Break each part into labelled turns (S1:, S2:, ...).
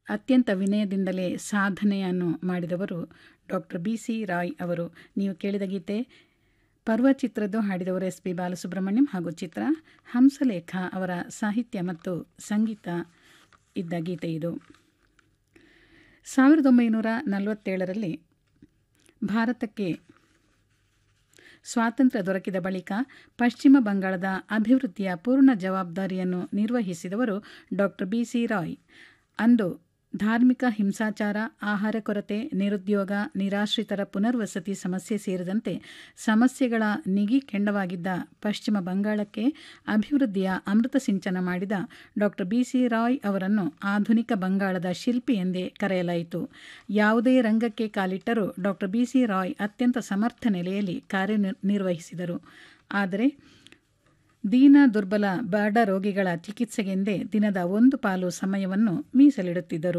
S1: ಅತ್ಯಂತ ವಿನಯದಿಂದಲೇ ಸಾಧನೆಯನ್ನು ಮಾಡಿದವರು ಡಾಕ್ಟರ್ ಬಿ ಸಿ ರಾಯ್ ಅವರು ನೀವು ಕೇಳಿದ ಗೀತೆ ಪರ್ವ ಚಿತ್ರದ್ದು ಹಾಡಿದವರು ಎಸ್ ಪಿ ಬಾಲಸುಬ್ರಹ್ಮಣ್ಯಂ ಹಾಗೂ ಚಿತ್ರ ಹಂಸಲೇಖ ಅವರ ಸಾಹಿತ್ಯ ಮತ್ತು ಸಂಗೀತ ಇದ್ದ ಗೀತೆ ಇದು ಸಾವಿರದ ಒಂಬೈನೂರ ನಲವತ್ತೇಳರಲ್ಲಿ ಭಾರತಕ್ಕೆ ಸ್ವಾತಂತ್ರ್ಯ ದೊರಕಿದ ಬಳಿಕ ಪಶ್ಚಿಮ ಬಂಗಾಳದ ಅಭಿವೃದ್ಧಿಯ ಪೂರ್ಣ ಜವಾಬ್ದಾರಿಯನ್ನು ನಿರ್ವಹಿಸಿದವರು ಡಾಕ್ಟರ್ ಬಿ ಸಿ ರಾಯ್ ಅಂದು ಧಾರ್ಮಿಕ ಹಿಂಸಾಚಾರ ಆಹಾರ ಕೊರತೆ ನಿರುದ್ಯೋಗ ನಿರಾಶ್ರಿತರ ಪುನರ್ವಸತಿ ಸಮಸ್ಯೆ ಸೇರಿದಂತೆ ಸಮಸ್ಯೆಗಳ ನಿಗಿ ಕೆಂಡವಾಗಿದ್ದ ಪಶ್ಚಿಮ ಬಂಗಾಳಕ್ಕೆ ಅಭಿವೃದ್ಧಿಯ ಅಮೃತ ಸಿಂಚನ ಮಾಡಿದ ಡಾಕ್ಟರ್ ಬಿ ಸಿ ರಾಯ್ ಅವರನ್ನು ಆಧುನಿಕ ಬಂಗಾಳದ ಶಿಲ್ಪಿ ಎಂದೇ ಕರೆಯಲಾಯಿತು ಯಾವುದೇ ರಂಗಕ್ಕೆ ಕಾಲಿಟ್ಟರೂ ಡಾಕ್ಟರ್ ಬಿ ಸಿ ರಾಯ್ ಅತ್ಯಂತ ಸಮರ್ಥ ನೆಲೆಯಲ್ಲಿ ಕಾರ್ಯನಿರ್ವಹಿಸಿದರು ಆದರೆ ದೀನ ದುರ್ಬಲ ಬಡ ರೋಗಿಗಳ ಚಿಕಿತ್ಸೆಗೆಂದೇ ದಿನದ ಒಂದು ಪಾಲು ಸಮಯವನ್ನು ಮೀಸಲಿಡುತ್ತಿದ್ದರು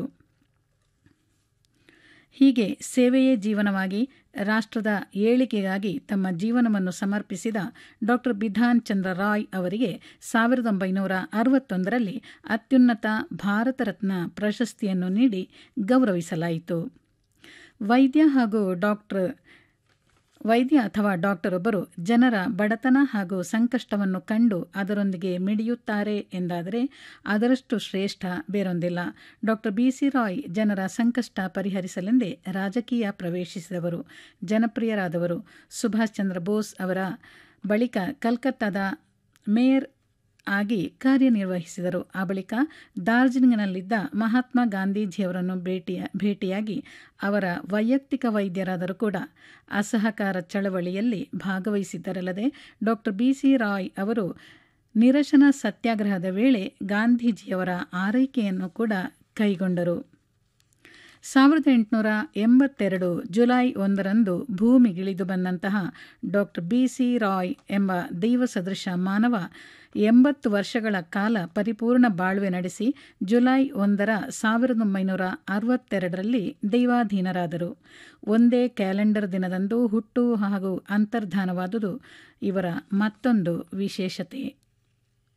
S1: ಹೀಗೆ ಸೇವೆಯೇ ಜೀವನವಾಗಿ ರಾಷ್ಟ್ರದ ಏಳಿಗೆಗಾಗಿ ತಮ್ಮ ಜೀವನವನ್ನು ಸಮರ್ಪಿಸಿದ ಡಾಕ್ಟರ್ ಬಿಧಾನ್ ಚಂದ್ರ ರಾಯ್ ಅವರಿಗೆ ಸಾವಿರದ ಒಂಬೈನೂರ ಅರವತ್ತೊಂದರಲ್ಲಿ ಅತ್ಯುನ್ನತ ಭಾರತ ರತ್ನ ಪ್ರಶಸ್ತಿಯನ್ನು ನೀಡಿ ಗೌರವಿಸಲಾಯಿತು ವೈದ್ಯ ಹಾಗೂ ಡಾಕ್ಟರ್ ವೈದ್ಯ ಅಥವಾ ಡಾಕ್ಟರ್ ಒಬ್ಬರು ಜನರ ಬಡತನ ಹಾಗೂ ಸಂಕಷ್ಟವನ್ನು ಕಂಡು ಅದರೊಂದಿಗೆ ಮಿಡಿಯುತ್ತಾರೆ ಎಂದಾದರೆ ಅದರಷ್ಟು ಶ್ರೇಷ್ಠ ಬೇರೊಂದಿಲ್ಲ ಡಾಕ್ಟರ್ ಬಿ ಸಿ ರಾಯ್ ಜನರ ಸಂಕಷ್ಟ ಪರಿಹರಿಸಲೆಂದೇ ರಾಜಕೀಯ ಪ್ರವೇಶಿಸಿದವರು ಜನಪ್ರಿಯರಾದವರು ಸುಭಾಷ್ ಚಂದ್ರ ಬೋಸ್ ಅವರ ಬಳಿಕ ಕಲ್ಕತ್ತಾದ ಮೇಯರ್ ಆಗಿ ಕಾರ್ಯನಿರ್ವಹಿಸಿದರು ಆ ಬಳಿಕ ಡಾರ್ಜಿಲಿಂಗ್ನಲ್ಲಿದ್ದ ಮಹಾತ್ಮ ಗಾಂಧೀಜಿಯವರನ್ನು ಭೇಟಿಯ ಭೇಟಿಯಾಗಿ ಅವರ ವೈಯಕ್ತಿಕ ವೈದ್ಯರಾದರೂ ಕೂಡ ಅಸಹಕಾರ ಚಳವಳಿಯಲ್ಲಿ ಭಾಗವಹಿಸಿದ್ದರಲ್ಲದೆ ಡಾಕ್ಟರ್ ಬಿ ಸಿ ರಾಯ್ ಅವರು ನಿರಶನ ಸತ್ಯಾಗ್ರಹದ ವೇಳೆ ಗಾಂಧೀಜಿಯವರ ಆರೈಕೆಯನ್ನು ಕೂಡ ಕೈಗೊಂಡರು ಸಾವಿರದ ಎಂಟುನೂರ ಎಂಬತ್ತೆರಡು ಜುಲೈ ಒಂದರಂದು ಭೂಮಿಗಿಳಿದು ಬಂದಂತಹ ಡಾಕ್ಟರ್ ಬಿ ಸಿ ರಾಯ್ ಎಂಬ ದೈವ ಸದೃಶ ಮಾನವ ಎಂಬತ್ತು ವರ್ಷಗಳ ಕಾಲ ಪರಿಪೂರ್ಣ ಬಾಳ್ವೆ ನಡೆಸಿ ಜುಲೈ ಒಂದರ ಸಾವಿರದ ಒಂಬೈನೂರ ಅರವತ್ತೆರಡರಲ್ಲಿ ದೈವಾಧೀನರಾದರು ಒಂದೇ ಕ್ಯಾಲೆಂಡರ್ ದಿನದಂದು ಹುಟ್ಟು ಹಾಗೂ ಅಂತರ್ಧಾನವಾದುದು ಇವರ ಮತ್ತೊಂದು ವಿಶೇಷತೆ